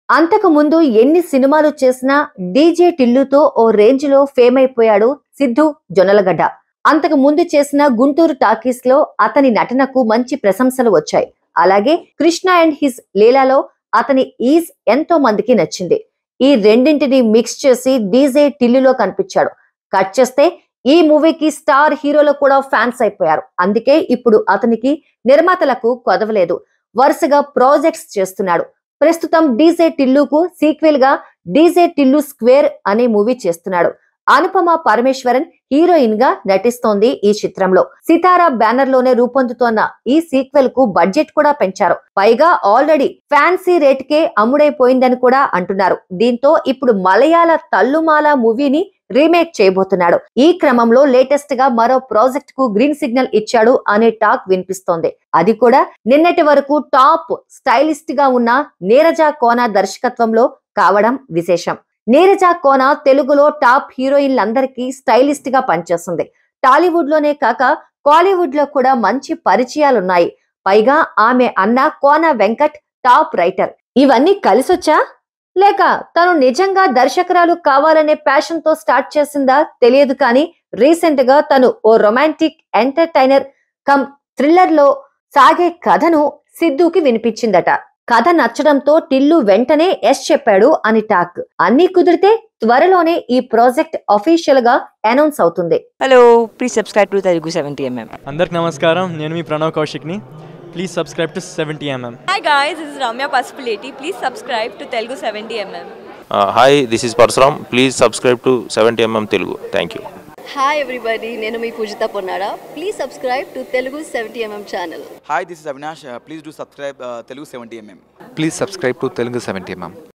అంతకు ముందు ఎన్ని సినిమాలు చేసినా డీజే టిల్లుతో ఓ రేంజ్ లో ఫేమ్ అయిపోయాడు సిద్ధు జొన్నలగడ్డ అంతకు ముందు చేసిన గుంటూరు టాకీస్ లో అతని నటనకు మంచి ప్రశంసలు వచ్చాయి అలాగే కృష్ణ అండ్ హిస్ లీలాలో అతని ఈజ్ ఎంతో మందికి నచ్చింది ఈ రెండింటిని మిక్స్ చేసి డీజే టిల్లులో కనిపించాడు కట్ చేస్తే ఈ మూవీకి స్టార్ హీరోలు కూడా ఫ్యాన్స్ అయిపోయారు అందుకే ఇప్పుడు అతనికి నిర్మాతలకు కొదవలేదు వరుసగా ప్రాజెక్ట్స్ చేస్తున్నాడు ప్రస్తుతం డీజే టిల్లుకు సీక్వెల్ గా డీజే టిల్లు స్క్వేర్ అనే మూవీ చేస్తున్నాడు అనుపమ పరమేశ్వరన్ హీరోయిన్ గా నటిస్తోంది ఈ చిత్రంలో సితారా బ్యానర్ లోనే రూపొందుతోన్న ఈ సీక్వెల్ కు బడ్జెట్ కూడా పెంచారు పైగా ఆల్రెడీ ఫ్యాన్సీ రేట్ కే అమ్ముడైపోయిందని కూడా అంటున్నారు దీంతో ఇప్పుడు మలయాళ తల్లుమాల మూవీని రీమేక్ చేయబోతున్నాడు ఈ క్రమంలో లేటెస్ట్ గా మరో ప్రాజెక్ట్ కు గ్రీన్ సిగ్నల్ ఇచ్చాడు అనే టాక్ వినిపిస్తోంది అది కూడా నిన్నటి వరకు టాప్ స్టైలిస్ట్ గా ఉన్న నీరజ కోన దర్శకత్వంలో కావడం విశేషం నీరజ కోన తెలుగులో టాప్ హీరోయిన్లందరికీ స్టైలిస్ట్ గా పనిచేస్తుంది టాలీవుడ్ లోనే కాక కాలీవుడ్ లో కూడా మంచి పరిచయాలున్నాయి పైగా ఆమె అన్న కోన వెంకట్ టాప్ రైటర్ ఇవన్నీ కలిసొచ్చా లేక తను నిజంగా దర్శకురాలు కావాలనే ప్యాషన్ తో స్టార్ట్ చేసిందా తెలియదు కానీ రీసెంట్ గా తను ఓ రొమాంటిక్ ఎంటర్టైనర్ కమ్ థ్రిల్లర్ లో సాగే కథను సిద్ధుకి వినిపించిందట కథ నచ్చడంతో టిల్లు వెంటనే ఎస్ చెప్పాడు అని టాక్ అన్ని కుదిరితే త్వరలోనే ఈ ప్రాజెక్ట్ అఫీషియల్ గా అనౌన్స్ అవుతుంది hello please subscribe to Telugu seventy MM అందరికి నమస్కారం నేను మీ ప్రణవ్ కౌశిక్ని please subscribe to seventy MM Hi guys, this is Ramya Pasupuleti. Please subscribe to Telugu 70mm. Hi this is Parashuram please subscribe to seventy MM Telugu thank you hi everybody నేను మీ Pujitha Ponnada please subscribe to Telugu seventy MM channel Hi, this is Avinash. Uh, please do subscribe uh, Telugu 70mm. Please subscribe to Telugu 70 mm.